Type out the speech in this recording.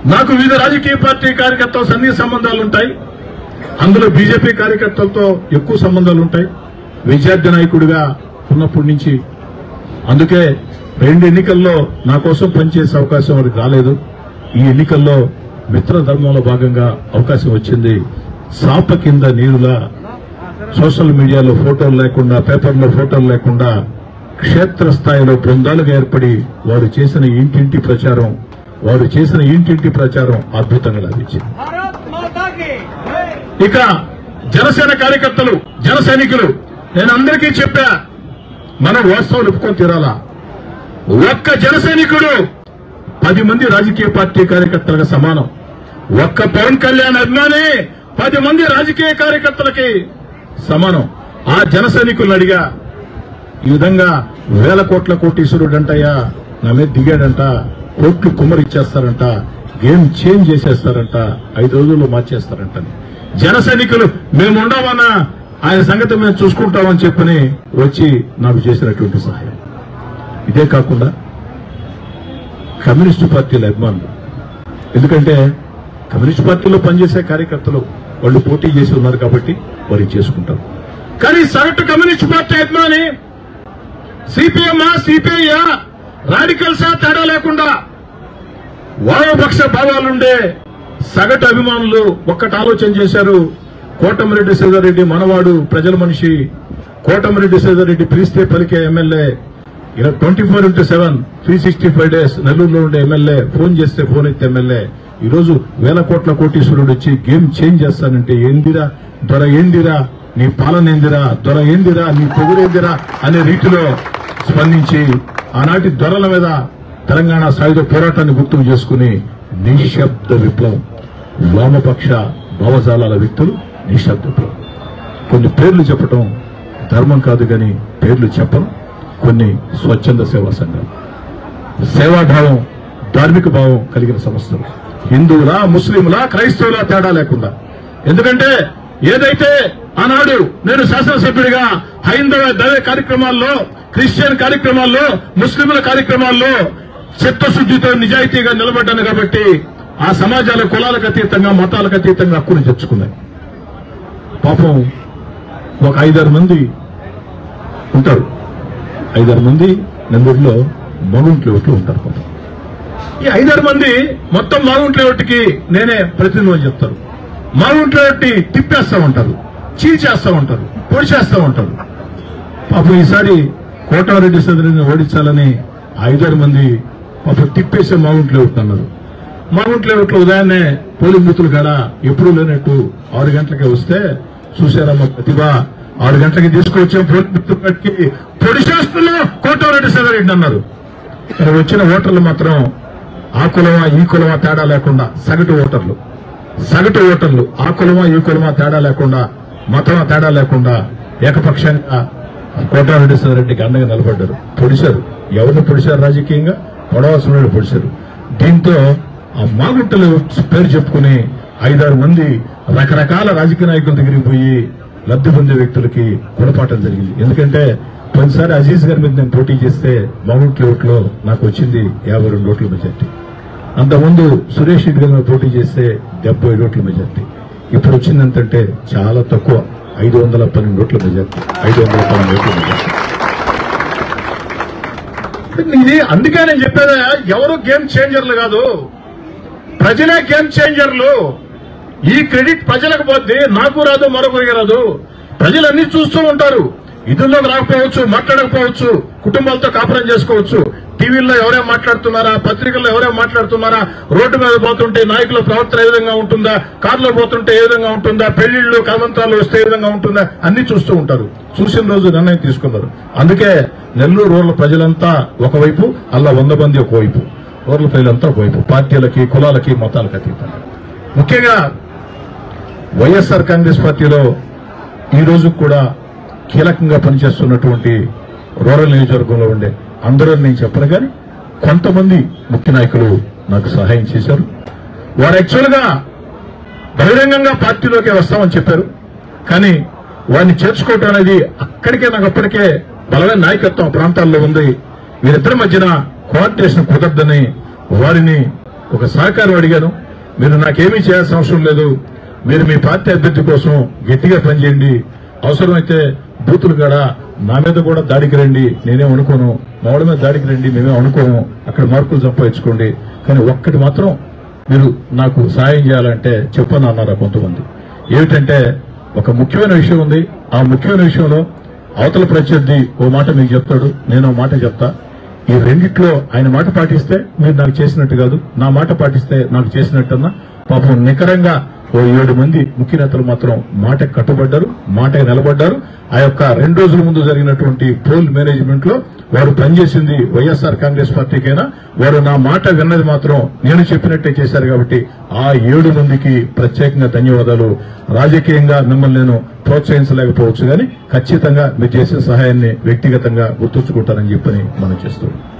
నాకు వివిధ రాజకీయ పార్టీ కార్యకర్తల సన్నిహిత సంబంధాలు ఉంటాయి అందులో బీజేపీ కార్యకర్తలతో ఎక్కువ సంబంధాలు ఉంటాయి విద్యార్థి నాయకుడిగా ఉన్నప్పటి నుంచి అందుకే రెండు ఎన్నికల్లో నా కోసం పనిచేసే అవకాశం వారికి రాలేదు ఈ ఎన్నికల్లో మిత్ర ధర్మంలో భాగంగా అవకాశం వచ్చింది సాప కింద నీరులా సోషల్ మీడియాలో ఫోటోలు లేకుండా పేపర్లో ఫోటోలు లేకుండా క్షేత్రస్థాయిలో బృందాలుగా ఏర్పడి వారు చేసిన ఇంటింటి ప్రచారం వారు చేసిన ఇంటింటి ప్రచారం అద్భుతంగా లభించింది भारत माता की जय ఇక జనసేన కార్యకర్తలు జన సైనికులు నేను అందరికీ చెప్పా మనం వాస్తవాలు ఒప్పుకొని తీరాలా ఒక్క జన సైనికుడు పది మంది రాజకీయ పార్టీ కార్యకర్తలకు సమానం ఒక్క పవన్ కళ్యాణ్ అభిమాని పది మంది రాజకీయ కార్యకర్తలకి సమానం ఆ జన సైనికులను అడిగా ఈ విధంగా వేల కోట్ల కోటీశ్వరుడు అంటయ్యా నా మీద దిగాడంట కోట్లు కుమ్మరిచ్చేస్తారంట గేమ్ చేంజ్ చేసేస్తారంట ఐదు రోజుల్లో మార్చేస్తారంట అని. జన సైనికులు మేము ఉండమన్నా ఆయన సంగతి మేము చూసుకుంటామని చెప్పని వచ్చి నాకు చేసినటువంటి సహాయం ఇదే కాకుండా కమ్యూనిస్టు పార్టీల అభిమానులు ఎందుకంటే కమ్యూనిస్ట్ పార్టీలో పనిచేసే కార్యకర్తలు వాళ్ళు పోటీ చేసి ఉన్నారు కాబట్టి వారికి చేసుకుంటారు కానీ సగటు కమ్యూనిస్ట్ పార్టీ అభిమాని సిపిఎం సిపిఐ రాడికల్సా తేడా లేకుండా వామపక్ష భావాలుండే సగటు అభిమానులు ఒక్కటి ఆలోచన చేశారు కోటమిరెడ్డి శ్రీధర్రెడ్డి మనవాడు ప్రజల మనిషి కోటమిరెడ్డి శ్రీధర్రెడ్డి పిలిస్తే పలికే ఎమ్మెల్యే ఇలా twenty four into seven three sixty five days నెల్లూరులో ఉండే ఎమ్మెల్యే ఫోన్ చేస్తే ఫోన్ ఎత్తే ఎమ్మెల్యే ఈ రోజు వేల కోట్ల కోటీశ్వరుడు వచ్చి గేమ్ చేంజ్ చేస్తానంటే ఏందిరా దొర ఏందిరా నీ పాలన ఏందిరా దొర ఏందిరా నీ పొగురేందిరా అనే రీతిలో స్పందించి ఆనాటి దొరల మీద తెలంగాణ సాయుధ పోరాటాన్ని గుర్తుకు చేసుకుని నిశ్శబ్ద విప్లవం వామపక్ష భావజాలాల వ్యక్తులు నిశ్శబ్ద విప్లవం కొన్ని పేర్లు చెప్పటం ధర్మం కాదు కానీ పేర్లు చెప్పడం కొన్ని స్వచ్ఛంద సేవా సంఘాలు సేవాభావం ధార్మిక భావం కలిగిన సంస్థలు హిందువులా ముస్లింలా క్రైస్తవులా తేడా లేకుండా ఎందుకంటే ఏదైతే ఆనాడు నేను శాసనసభ్యుడిగా హైందవ దైవ కార్యక్రమాల్లో క్రిస్టియన్ కార్యక్రమాల్లో ముస్లింల కార్యక్రమాల్లో చిత్తశుద్ధితో నిజాయితీగా నిలబడ్డాను కాబట్టి ఆ సమాజాల కులాలకు అతీతంగా మతాలకు అతీతంగా హక్కును తెచ్చుకున్నాయి పాపం ఒక ఐదారు మంది ఉంటారు ఐదారు మంది నెల్లూరులో మగుంట్ల ఓట్లు ఉంటారు పాపం ఈ ఐదారు మంది మొత్తం మాగుంట్ల ఓటుకి నేనే ప్రతినిధి అని చెప్తారు మాగుంట్ల ఓట్టి తిప్పేస్తా ఉంటారు చీల్చేస్తా ఉంటారు పొడిచేస్తా ఉంటారు పాపం ఈసారి కోటారెడ్డి సదరిని ఓడించాలని ఐదారు మంది పాపం తిప్పేసే మాగుంట్ల ఓట్లు అన్నారు మాగుంట్ల ఓట్లు ఉదయాన్నే పోలింగ్ బూతులు కాడ ఎప్పుడూ లేనట్టు ఆరు గంటలకే వస్తే చూశారమ్మ ప్రతిభ ఆరు గంటలకి తీసుకొచ్చాం పోలింగ్ బూత్ కట్టి పొడి చేస్తున్నా కోటారెడ్డి సదరెడ్డి అన్నారు ఇక్కడ వచ్చిన ఓటర్లు మాత్రం ఆ కులమా ఈ కులమా తేడా లేకుండా సగటు ఓటర్లు సగటు ఓటర్లు ఆ కులమా ఈ కులమా తేడా లేకుండా మతమా తేడా లేకుండా ఏకపక్షంగా కోటారెడ్డి రెడ్డికి అండగా నిలబడ్డారు పొడిశారు ఎవరిని పొడిశారు రాజకీయంగా పొడవలసిన పొడిశారు దీంతో ఆ మాగుట్టలు పేరు చెప్పుకుని ఐదారు మంది రకరకాల రాజకీయ నాయకుల దగ్గరికి పోయి లబ్ధి పొందే వ్యక్తులకి గుణపాఠం జరిగింది ఎందుకంటే పోయినసారి అజీజ్ గారి మీద నేను పోటీ చేస్తే మాగుంట్ల ఓట్లో నాకు వచ్చింది యాభై రెండు ఓట్ల మెజార్టీ అంతకుముందు సురేష్ రెడ్డి గారి మీద పోటీ చేస్తే డెబ్బై ఏడు ఓట్ల మెజార్టీ ఇప్పుడు వచ్చింది ఎంతంటే చాలా తక్కువ ఐదు వందల పన్నెండు ఓట్ల మెజార్టీ ఐదు వందల పన్నెండు ఓట్ల మెజార్టీ ఇది అందుకే నేను చెప్పేదా ఎవరు గేమ్ చేంజర్లు కాదు ప్రజలే గేమ్ చేంజర్లు ఈ క్రెడిట్ ప్రజలకు పోద్ది నాకు రాదు మరొకరికి రాదు ప్రజలు అన్ని చూస్తూ ఉంటారు ఇదుల్లోకి రాకపోవచ్చు మాట్లాడకపోవచ్చు కుటుంబాలతో కాపురం చేసుకోవచ్చు టీవీల్లో ఎవరేం మాట్లాడుతున్నారా పత్రికల్లో ఎవరేం మాట్లాడుతున్నారా రోడ్డు మీద పోతుంటే నాయకుల ప్రవర్తన ఏ విధంగా ఉంటుందా కారులో పోతుంటే ఏ విధంగా ఉంటుందా పెళ్లిళ్ళు కమంతాలు వస్తే ఏ విధంగా ఉంటుందా అన్ని చూస్తూ ఉంటారు చూసిన రోజు నిర్ణయం తీసుకున్నారు అందుకే నెల్లూరు రూరల్ ప్రజలంతా ఒకవైపు అలా వంద మంది ఒకవైపు రూరల్ ప్రజలంతా ఒకవైపు పార్టీలకి కులాలకి మతాలకి అతీతంగా ముఖ్యంగా వైఎస్ఆర్ కాంగ్రెస్ పార్టీలో ఈ రోజు కూడా కీలకంగా పనిచేస్తున్నటువంటి రూరల్ నియోజకవర్గంలో ఉండే అందరూ నేను చెప్పను కానీ కొంతమంది ముఖ్య నాయకులు నాకు సహాయం చేశారు వారు యాక్చువల్ గా బహిరంగంగా పార్టీలోకి వస్తామని చెప్పారు కానీ వారిని చేర్చుకోవటం అనేది అక్కడికే నాకు అప్పటికే బలమైన నాయకత్వం ఆ ప్రాంతాల్లో ఉంది వీరిద్దరి మధ్యన కోఆర్డినేషన్ కుదరదని వారిని ఒక సహకారం అడిగాను మీరు నాకేమీ చేయాల్సిన అవసరం లేదు మీరు మీ పార్టీ అభ్యర్థి కోసం గట్టిగా పనిచేయండి అవసరమైతే బూతులు కాడ నా మీద కూడా దాడికి రండి నేనేం అనుకోను మా వాళ్ళ మీద దాడికి రండి మేమేం అనుకోము అక్కడ మార్కులు సంపాదించుకోండి కానీ ఒక్కటి మాత్రం మీరు నాకు సాయం చేయాలంటే చెప్పను అన్నారు కొంతమంది ఏమిటంటే ఒక ముఖ్యమైన విషయం ఉంది ఆ ముఖ్యమైన విషయంలో అవతల ప్రత్యర్థి ఓ మాట మీకు చెప్తాడు నేను ఓ మాట చెప్తా ఈ రెండిట్లో ఆయన మాట పాటిస్తే మీరు నాకు చేసినట్టు కాదు నా మాట పాటిస్తే నాకు చేసినట్టన్నా పాపం నికరంగా ఓ ఏడు మంది ముఖ్య నేతలు మాత్రం మాట కట్టుబడ్డారు మాటకి నిలబడ్డారు ఆ యొక్క రెండు రోజుల ముందు జరిగినటువంటి పోల్ మేనేజ్మెంట్ లో వారు పనిచేసింది వైఎస్ఆర్ కాంగ్రెస్ పార్టీకైనా వారు నా మాట విన్నది మాత్రం నేను చెప్పినట్టే చేశారు కాబట్టి ఆ ఏడు మందికి ప్రత్యేకంగా ధన్యవాదాలు రాజకీయంగా మిమ్మల్ని నేను ప్రోత్సహించలేకపోవచ్చు కానీ ఖచ్చితంగా మీరు చేసిన సహాయాన్ని వ్యక్తిగతంగా గుర్తుంచుకుంటానని చెప్పని మనం చేస్తున్నాం